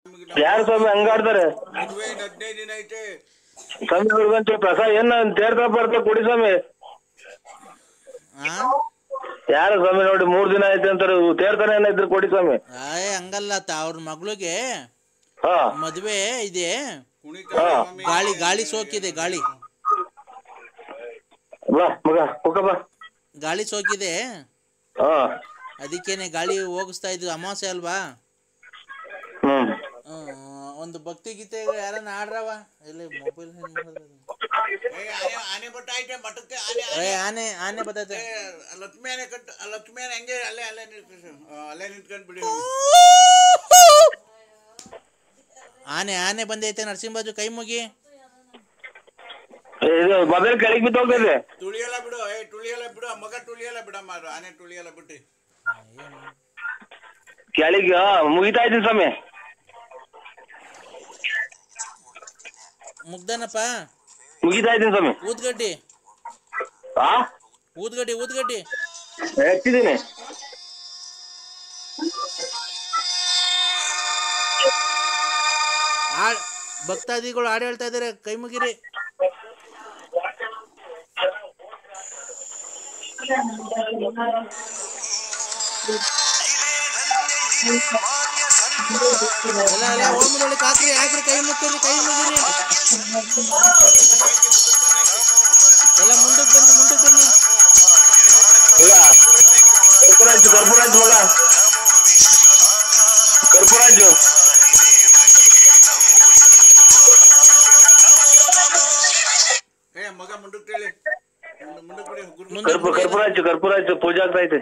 ಯಾರು ಸ್ವಾಮಿ ಹಂಗಾಡ್ತಾರೆ ಮದುವೆ ಇನ್ನು ಹದಿನೈದು ದಿನ ಐತೆ ಸ್ವಾಮಿ ಅವ್ರಿಗಂತೂ ಪ್ರಸಾದ ಏನ ತೇರ್ತಾ ಬರ್ತಾ ಕೊಡಿ ಸ್ವಾಮಿ ಆ ಯಾರು ಸ್ವಾಮಿ ನೋಡಿ ಮೂರ್ ದಿನ ಐತೆ ಅಂತಾರೆ ತೇರ್ತಾನೆ ಏನೋ ಇದ್ರೆ ಕೊಡಿ ಸ್ವಾಮಿ ಆಯ್ ಹಂಗಲ್ಲ ತ ಅವ್ರ ಮಗಳಿಗೆ ಹಾ ಮದುವೆ ಇದೆ ಕುಣಿತ ಹಾ. ಸ್ವಾಮಿ ಗಾಳಿ ಗಾಳಿ ಸೋಕಿದೆ ಗಾಳಿ ಬಾ ಮಗ ಹೋಗ ಬಾ ಗಾಳಿ ಸೋಕಿದೆ ಹಾ ಅದಕ್ಕೇನೆ ಗಾಳಿ ಹೋಗಿಸ್ತಾ ಇದ್ವಿ ಅಮಾವಾಸ್ಯೆ ಅಲ್ವಾ ಹ್ಮ್ ಆ, ಒಂದು ಭಕ್ತಿ ಗೀತೆ ಯಾರನ್ನ ಆಡ್ರವ ಇಲ್ಲಿ ಮೊಬೈಲ್ ಏ, ಆನೆ ಆನೆ ಬಟ್ಟ ಐತೆ ಮಠಕ್ಕೆ ಆನೆ ಆನೆ ಆನೆ ಆನೆ ಬರ್ತೈತೆ ಏ, ಲಕ್ಷ್ಮಿ ಆನೆ ಕಟ್ ಲಕ್ಷ್ಮಿ ಆನೆ ಹಂಗೆ ಅಲ್ಲೇ ಅಲ್ಲೇ ನಿಂತ್ಕೊಂಡು ಅಲ್ಲೇ ನಿಂತ್ಕೊಂಡು ಬಿಡಿ ಆನೆ ಆನೆ ಬಂದೈತೆ ನರಸಿಂಹರಾಜು ಕೈ ಮುಗಿ ಏ, ಇದು ಮೊಬೈಲ್ ಕೆಳಗೆ ಬಿದ್ದು ಹೋಗ್ತದೆ ತುಳಿಯಲ್ಲ ಬಿಡು ಏ ತುಳಿಯಲ್ಲ ಬಿಡು ಆ ಮಗ ತುಳಿಯಲ್ಲ ಬಿಡಮ್ಮ ಅದು ಆನೆ ತುಳಿಯಲ್ಲ ಬಿಟ್ಟು ಕೆಳಗೆ ಹಾ, ಮುಗಿತಾ ಇದ್ದೀನಿ ಸ್ವಾಮಿ ಮುಗ್ದನಪ್ಪ ಮುಗಿತಾ ಇದ್ದೀನಿ ಸ್ವಾಮಿ ಊದ್ಗಡ್ಡಿ ಹಾ ಊದ್ಗಡ್ಡಿ ಊದ್ಗಡ್ಡಿ ಎತ್ತಿದ್ದೀನಿ ಆ ಭಕ್ತಾದಿಗಳು ಹಾಡು ಹೇಳ್ತಾ ಇದಾರೆ ಕೈ ಮುಗಿರಿ ಎಲ್ಲ ಎಲ್ಲ ಓಮದೊಳಗೆ ಹಾಕ್ರಿ ಹಾಕ್ರಿ ಕೈ ಮುಗ್ತೀರಿ ಕೈ ಮುಗಿರಿ ಎಲ್ಲ ಮುಂದಕ್ಕೆ ಬನ್ನಿ ಮುಂದಕ್ಕೆ ಬನ್ನಿ ಮಗ ಕರ್ಪೂರಾಜು ಕರ್ಪೂರಾಜು ಮಗ ಕರ್ಪೂರಾಜು ಏ ಮಗ ಮುಂದಕ್ಕೆ ಹೇಳಿ ಮುಂದಕ್ಕೆ ಬಿಡಿ ಗುರು ಮುಂದಕ್ಕೆ ಕರ್ಪೂ ಕರ್ಪೂರಾಜು ಕರ್ಪೂರಾಜು ಪೂಜೆ ಆಗ್ತಾ ಐತೆ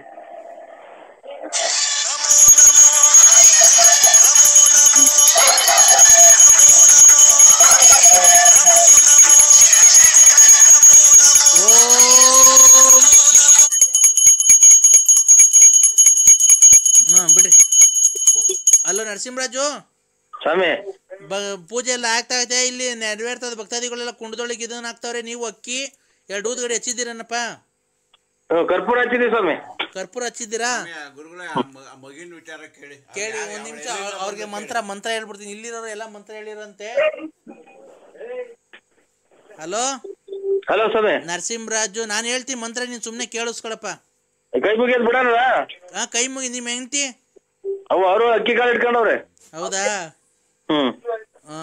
ಹಾ ಬಿಡ್ರಿ ಅಲ್ಲೋ ನರಸಿಂಹರಾಜು ಸ್ವಾಮಿ ಬ ಪೂಜೆ ಎಲ್ಲ ಆಗ್ತಾ ಐತೆ ಇಲ್ಲಿ ನೆರವೇರ್ತದ ಭಕ್ತಾದಿಗಳೆಲ್ಲ ಕುಂಡದೊಳಗೆ ಇದನ್ನ ಹಾಕ್ತಾವ್ರೆ ನೀವು ಅಕ್ಕಿ ಎರಡು ಊದ್ಗಡೆ ಹಚ್ಚಿದ್ದೀರನಪ್ಪ ಹ್ಮ್, ಕರ್ಪೂರ ಹಚ್ಚಿದೀವಿ ಸ್ವಾಮಿ ಕರ್ಪೂರ ಹಚ್ಚಿದ್ದೀರಾ ಗುರುಗಳೇ ಆ ಮಗಿನ ವಿಚಾರ ಕೇಳಿ ಕೇಳಿ ಒಂದ್ ನಿಮಿಷ ಅವ್ರಿಗೆ ಮಂತ್ರ ಮಂತ್ರ ಹೇಳ್ಬಿಡ್ತೀನಿ ಇಲ್ಲಿರೋರು ಎಲ್ಲ ಮಂತ್ರ ಹೇಳಿರಂತೆ ಹಲೋ ಹಲೋ ಸ್ವಾಮಿ ನರಸಿಂಹರಾಜು ನಾನು ಹೇಳ್ತೀನಿ ಮಂತ್ರ ನೀನು ಸುಮ್ಮನೆ ಕೇಳಿಸ್ಕೊಳಪ್ಪ ಕೈ ಮುಗಿಯೋದು ಬಿಡೋಣ ಹಾ ಕೈ ಮುಗಿ ನಿಮ್ಮ ಹೆಂಡತಿ ಅವು ಅವರು ಅಕ್ಕಿ ಕಾಳು ಇಟ್ಕೊಂಡವ್ರೆ ಹೌದಾ ಹ್ಮ್ ಹಾ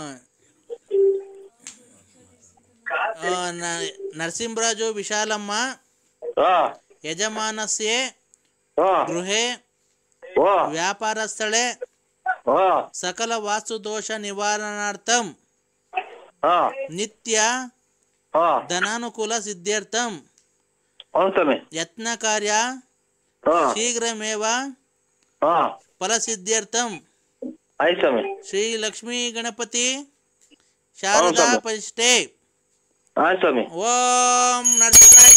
ಆ, ನ- ನರಸಿಂಹರಾಜು ವಿಶಾಲಮ್ಮ ಹಾ ಯಜಮಾನಸ್ಯೆ ಹಾ ಗೃಹೆ ಓ ವ್ಯಾಪಾರ ಸ್ಥಳೆ ಹಾ ಸಕಲ ವಾಸ್ತು ದೋಷ ನಿವಾರಣಾರ್ಥಂ ಹಾ ನಿತ್ಯ ಹಾ ಧನಾನುಕೂಲ ಸಿದ್ಧಾರ್ಥಂ అవును స్వామి ಯತ್ನ ಕಾರ್ಯ ఆ, ಶೀಘ್ರಮೇವ ఆ, ಫಲಸಿದ್ಧಾರ್ಥಂ ಆಯ್ತು ಸ್ವಾಮಿ ಶ್ರೀ ಲಕ್ಷ್ಮೀ ಗಣಪತಿ ಶಾರದಾ ಸ್ವಾಮಿ. ಪ್ರತಿಷ್ಠೆ ಆಯ್ತು ಸ್ವಾಮಿ ಓಂ ನರಸಿಂಹರಾಜ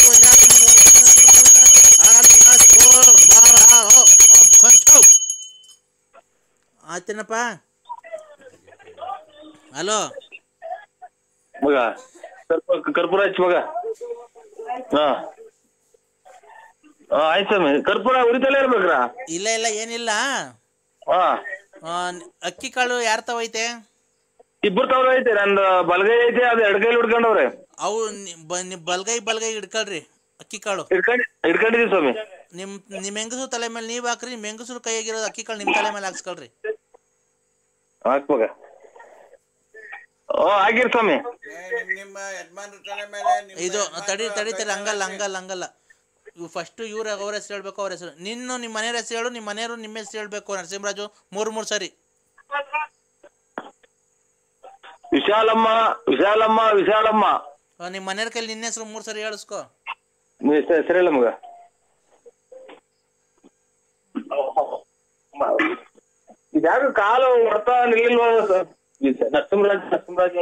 ಆಯ್ತೇನಪ್ಪ ಹಲೋ ಮಗ ಸ್ವಲ್ಪ ಕರ್ಪೂರ ಹಚ್ಚಿ ಮಗ ಹಾ ಹಾ ಆಯ್ತು ಸ್ವಾಮಿ ಕರ್ಪೂರ ಉರಿತಲೇ ಇರ್ಬೇಕ್ರಾ ಇಲ್ಲ ಇಲ್ಲ ಏನಿಲ್ಲ ಹಾ ಆ, ಅಕ್ಕಿ ಕಾಳು ಯಾರ ತವ ಐತೆ ಇಬ್ಬರು ತವ್ರ ಐತೆ ನಂದು ಬಲಗೈ ಐತೆ ಅದು ಎಡಗೈಲಿ ಹಿಡ್ಕೊಂಡವ್ರೆ ಅವು ನಿ- ಬ- ನಿ- ಬಲ್ಗೈ ಬಲ್ಗೈ ಹಿಡ್ಕೊಳ್ರಿ ಅಕ್ಕಿ ಕಾಳು ಹಿಡ್ಕೊಂಡು ಹಿಡ್ಕೊಂಡಿದೀವಿ ಸ್ವಾಮಿ ನಿಮ್ ನಿಮ್ ಹೆಂಗಸರು ತಲೆ ಮೇಲೆ ನೀವ್ ಹಾಕ್ರಿ ನಿಮ್ ಹೆಂಗಸರು ಕೈಯಾಗಿರೋದು ಅಕ್ಕಿ ಕಾಳು ನಿಮ್ ತಲೆ ಮೇಲೆ ಹಾಕ್ಸ್ಕೊಳ್ರಿ ಹಾಕ್ ಮಗ ಓ ಆಗಿರ್ ಸ್ವಾಮಿ ಏ, ನಿಮ್ ನಿಮ್ಮ ಯಜಮಾನ್ರ ತಲೆ ಮೇಲೆ ನಿಮ್ಮ ಇದು ಯಜಮಾನ್ರ ತಡಿ ತಡಿ ಕೈ ತಡಿ ಹಂಗಲ್ಲ ಮೇಲೆ ಹಂಗಲ್ಲ ಹಂಗಲ್ಲ ಇವು ಫಸ್ಟ್ ಇವ್ರ ಅವ್ರ ಹೆಸರು ಹೇಳ್ಬೇಕು ಅವ್ರ ಹೆಸರು ನಿನ್ನು ನಿಮ್ಮ ಮನೆಯವ್ರ ಹೆಸರು ಹೇಳು ನಿಮ್ಮ ಮನೆಯವರು ನಿಮ್ಮ ಹೆಸರು ಹೇಳ್ಬೇಕು ನರಸಿಂಹರಾಜು ಮೂರ್ ಮೂರ್ ಸರಿ ವಿಶಾಲಮ್ಮ ವಿಶಾಲಮ್ಮ ವಿಶಾಲಮ್ಮ ಆ, ನಿಮ್ಮ ಮನೆಯವ್ರ ಕೈಲಿ ನಿನ್ನ ಹೆಸರು ಮೂರ್ ಸರಿ ಹೇಳಿಸ್ಕೊ ನೀ ಹೆಸ- ಹೆಸರಿಲ್ಲ ಮಗ ಇದ್ಯಾರು ಕಾಲು ಹೊಡ್ತಾ ನಿಲ್ಲಿಲ್ವ ನರಸಿಂಹರಾಜ್ ನರಸಿಂಹರಾಜ್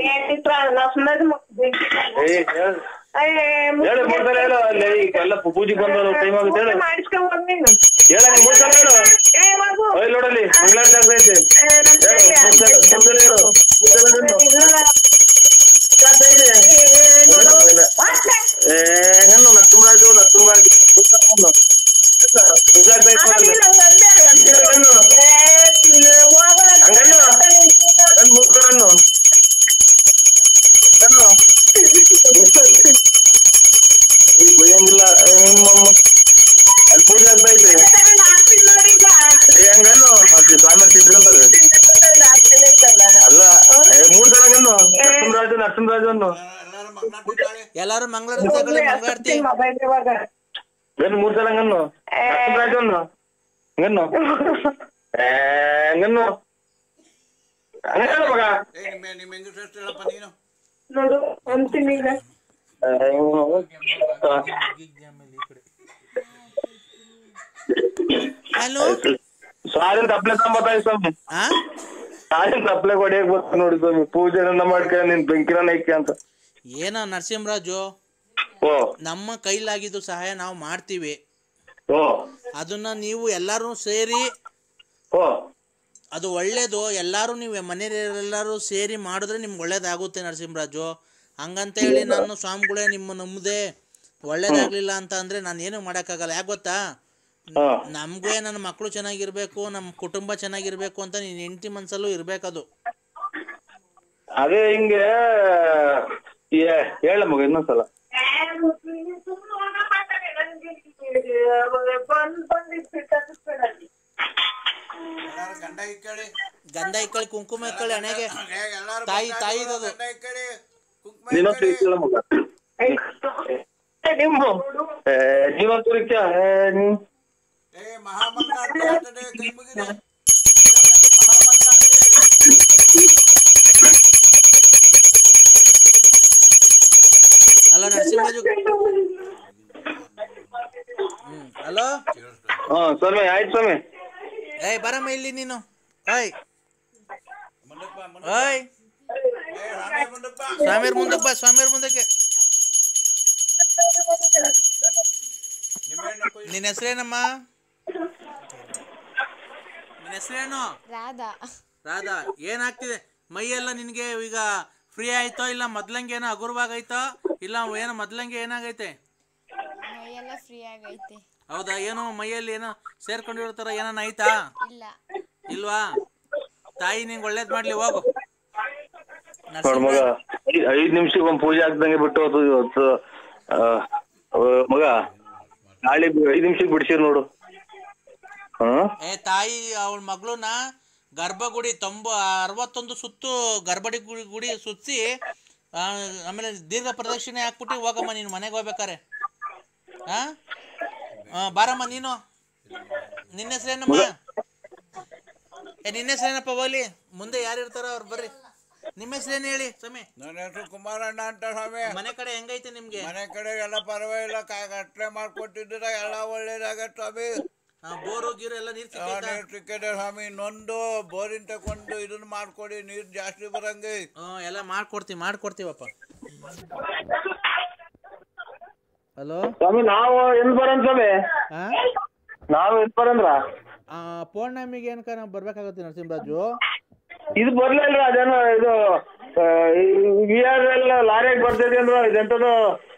ಏ ಹೇಳು ಹೇಳು ಮೊದಲು ಹೇಳು ಅಲ್ಲಿ ಎಲ್ಲ ಪೂಜೆಗೆ ಬಂದವರು ಟೈಮ್ ಆಗುತ್ತೆ ಹೇಳು ಹೇಳ ಮೂರ್ ಸಲ ಹೇಳು ಓಯ್ ನೋಡಲ್ಲಿ ಮಂಗಳಾರತಿ ಆಗ್ತಾ ಐತೆ ಹೇಳು ಮೂರ್ ಸಲ ಮೂರ್ ಸಲ ಹೇಳು ಮೂರ್ ಸಲ ಹೇಳು. ಆಗ್ತಾ ಐತೆ. ಏ ಹೆಂಗನ್ನು ನರಸಿಂಹರಾಜು ನರಸಿಂಹರಾಜ್ ಪೂಜೆ ಆಗ್ತಾ ಐತೆ ನೋಡಲ್ಲಿ. ಹಂಗನ್ನು ನರಸಿಂಹರಾಜು ಅನ್ನು ಎಲ್ಲಾರು ಮಗ್ನಾಟಿದ್ದಾಳೆ ಎಲ್ಲಾರು ಮಂಗಳಾರತಿ ತಗೊಳ್ಳಿ ಮಂಗಳಾರತಿ ಗನ್ನು ಮೂರ್ ಸಲ ಹಂಗನ್ನು ನರಸಿಂಹರಾಜು ಅನ್ನು ಹಂಗನ್ನು ಏ ಹಂಗನ್ನು ಹಂಗಲ್ಲ ಮಗ ಏ ನಿಮ್ಮ ನಿಮ್ಮ ಹೆಂಗಸ ಎಷ್ಟು ಹೇಳಪ್ಪ ನೀನು ನೋಡು ಅಂತೀನಿ ಈಗ ಏ, ಹಲೋ ಸಾರಿನ ತಪ್ಲೆ ತಂಬತ್ತಾಯಿ ಸ್ವಾಮಿ ಆ ಸಾರಿನ ತಪ್ಲೆ ಹೊಡಿಯಕ್ ಬರ್ತ ನೋಡಿ ಸ್ವಾಮಿ ಪೂಜೆನ ಮಾಡ್ಕ ನಿನ್ ಬೆಂಕಿನ ನೈಕೆ ಅಂತ ಏನೋ ನರಸಿಂಹರಾಜು ಓ ನಮ್ಮ ಕೈಲಾಗಿದ್ದು ಸಹಾಯ ನಾವು ಮಾಡ್ತೀವಿ ಓ ಅದನ್ನ ನೀವು ಎಲ್ಲರೂ ಸೇರಿ ಓ ಅದು ಒಳ್ಳೇದು ಎಲ್ಲರೂ ನೀವು ಮನೆಯವರೆಲ್ಲರೂ ಸೇರಿ ಮಾಡಿದ್ರೆ ನಿಮ್ಗೆ ಒಳ್ಳೇದಾಗುತ್ತೆ ನರಸಿಂಹರಾಜು ಹಂಗಂತ ಹೇಳಿ ನಾನು ಸ್ವಾಮಿಗಳೇ ನಿಮ್ಮ ನಂಬದೆ ಒಳ್ಳೇದಾಗ್ಲಿಲ್ಲ ಅಂತ ಅಂದ್ರೆ ನಾನು ಏನು ಮಾಡೋಕ್ಕಾಗಲ್ಲ ಯಾಕೆ ಗೊತ್ತಾ ಹಾ ನಮಗೂ ನನ್ನ ಮಕ್ಕಳು ಚೆನ್ನಾಗಿರ್ಬೇಕು ನಮ್ಮ ಕುಟುಂಬ ಚೆನ್ನಾಗಿರ್ಬೇಕು ಅಂತ ನಿನ್ನ ಹೆಂಡತಿ ಮನ್ಸಲ್ಲೂ ಇರ್ಬೇಕದು ಅದೇ ಹಿಂಗೆ ಏ ಹೇಳ ಮಗ ಇನ್ನೊಂದ್ಸಲ ಬಂದ್ ಬಂದ್ ಬಿಟ್ಟಾಕ್ಬೇಡ ಎಲ್ಲಾರು ಗಂಡ ಇಕ್ಕಳಿ ಗಂಧ ಇಕ್ಕಳಿ ಕುಂಕುಮ ಇಕ್ಕಳಿ ಹಣೆಗೆ ಏ ಎಲ್ಲಾರು ತಾಯಿ- ಬಂದಾಗ ತಾಯಿದದು. ಗಂಡ ಇಕ್ಕಳಿ ಕುಂಕುಮ ನೀನೊಂದು ಇಕ್ಕಳಿ ಕೇಳ ಮಗ ನೀವು ನೀವೊಂದು ಇಕ್ಕ ಏ ಮಹಾಮಂಗಳಾರತಿ ಆಗ್ತದೆ ಕೈ ಮುಗಿದೆ ಮಹಾಮಂಗಳಾರತಿ ಅಲ್ಲ ನರಸಿಂಹರಾಜು ಹ್ಮ್ ಹಲೋ ಹಾ ಸ್ವಾಮಿ ಆಯ್ತು ಸ್ವಾಮಿ ಏಯ್ ಬರಮ್ಮ ಇಲ್ಲಿ ನೀನು ಓಯ್ ಮುಂದಪ್ಪ ಮುಂದೆ ಓಯ್ ಏ ರಾಮೇ ಮುಂದಪ್ಪ ಸ್ವಾಮಿಯರ್ ಮುಂದಕ್ಕೆ ಬಾ ಸ್ವಾಮಿಯರ್ ಮುಂದಕ್ಕೆ ನಿಮ್ಮೆಣ್ಣು ಕೊಯ್ ನಿನ್ನ ಹೆಸರೇನಮ್ಮ ನಿನ್ನ ಹೆಸರೇನು ರಾಧಾ ರಾಧಾ ಏನಾಗ್ತಿದೆ ಮೈಯೆಲ್ಲ ನಿನಗೆ ಈಗ ಫ್ರೀ ಆಯ್ತೋ ಇಲ್ಲ ಮೊದ್ಲಂಗೆ ಏನೋ ಹಗುರವಾಗೈತೋ ಇಲ್ಲ ಏನೋ ಮೊದ್ಲಂಗೆ ಏನಾಗೈತೆ ಮೈಯೆಲ್ಲ ಫ್ರೀ ಆಗೈತೆ ಹೌದಾ ಏನೋ ಮೈಯಲ್ಲಿ ಏನೋ ಸೇರ್ಕೊಂಡಿರೋ ಥರ ಏನಾನ ಐತಾ ಇಲ್ಲ ಇಲ್ವಾ ತಾಯಿ ನಿಂಗೆ ಒಳ್ಳೇದ್ ಮಾಡ್ಲಿ ಹೋಗು ನೋಡ್ ಮಗ ಐ- ಐದ್ ನಿಮಿಷಕ್ಕೆ ಒಂದ್ ಪೂಜೆ ಆಗ್ದಂಗೆ ಬಿಟ್ಟು ಹೋತು ಇವತ್ತು ಆ, ಆ, ಮಗ ನಾಳೆ ಬಿ- ಐದ್ ನಿಮಿಷಕ್ಕೆ ಬಿಡ್ಸಿರ್ ನೋಡು ಹ್ಮ್ ಏ ತಾಯಿ ಅವಳ ಮಗಳನ್ನ ಗರ್ಭಗುಡಿ ತೊಂಬ ಅರವತ್ತೊಂದು ಸುತ್ತು ಗರ್ಭಡಿ ಗುಡಿ ಗುಡಿ ಸುತ್ತಿ ಆ, ಆಮೇಲೆ ದೀರ್ಘ ಪ್ರದಕ್ಷಿಣೆ ಹಾಕ್ಬಿಟ್ಟು ಹೋಗಮ್ಮ ನೀನು ಮನೆಗೆ ಹೋಗ್ಬೇಕಾರೆ ಹಾ ಆ, ಬಾರಮ್ಮ ನೀನು ನಿನ್ನ ಹೆಸರೇನಮ್ಮ ಏ ನಿನ್ನ ಹೆಸರೇನಪ್ಪ ಹೋಗ್ಲಿ ಮುಂದೆ ಯಾರು ಇರ್ತಾರೋ ಅವ್ರು ಬರ್ರಿ ನಿಮ್ಮ ಹೆಸರೇನು ಹೇಳಿ ಸ್ವಾಮಿ ನನ್ನ ಹೆಸರು ಕುಮಾರಣ್ಣ ಅಂತ ಸ್ವಾಮಿ ಮನೆ ಕಡೆ ಹೆಂಗೈತೆ ನಿಮ್ಗೆ ಮನೆ ಕಡೆ ಎಲ್ಲ ಪರವಾಗಿಲ್ಲ ಕಾಯಿ ಅಟ್ಲೆ ಮಾಡ್ಕೊಟ್ಟಿದ್ದೀರ ಎಲ್ಲ ಒಳ್ಳೇದಾಗತ್ತೆ ಸ್ವಾಮಿ ಆ, ಬೋರು ಗೀರು ಎಲ್ಲ ನೀರು ಆ, ಸಿಕ್ಕೈತಾ ನೀರ್ ಸಿಕ್ಕಿದೆ ಸ್ವಾಮಿ ಇನ್ನೊಂದು ಬೋರಿನ ತಕೊಂಡು ಇದನ್ನ ಮಾಡ್ಕೊಡಿ ನೀರ್ ಜಾಸ್ತಿ ಬರಂಗೆ ಹ್ಞೂ ಎಲ್ಲ ಮಾಡ್ಕೊಡ್ತೀವಿ ಮಾಡ್ಕೊಡ್ತೀವಪ್ಪ ಹಲೋ ಸ್ವಾಮಿ ನಾವು ಎಲ್ ಬರೋಣ ಸ್ವಾಮಿ ಹಾಂ ನಾವು ಎಲ್ ಬರಂದ್ರ ಪೌರ್ಣಮಿಗೆ ಏನಕ ನಾವು ಬರ್ಬೇಕಾಗುತ್ತೆ ನರಸಿಂಹರಾಜು ಇದು ಬರ್ಲಿಲ್ಲ ಅದೇನೋ ಇದು ವಿ ಆರ್ ಎಲ್ ಲಾರಿಯಾಗ ಬರ್ತೈತಿ ಅಂದ್ರ ಇದೆಂತದು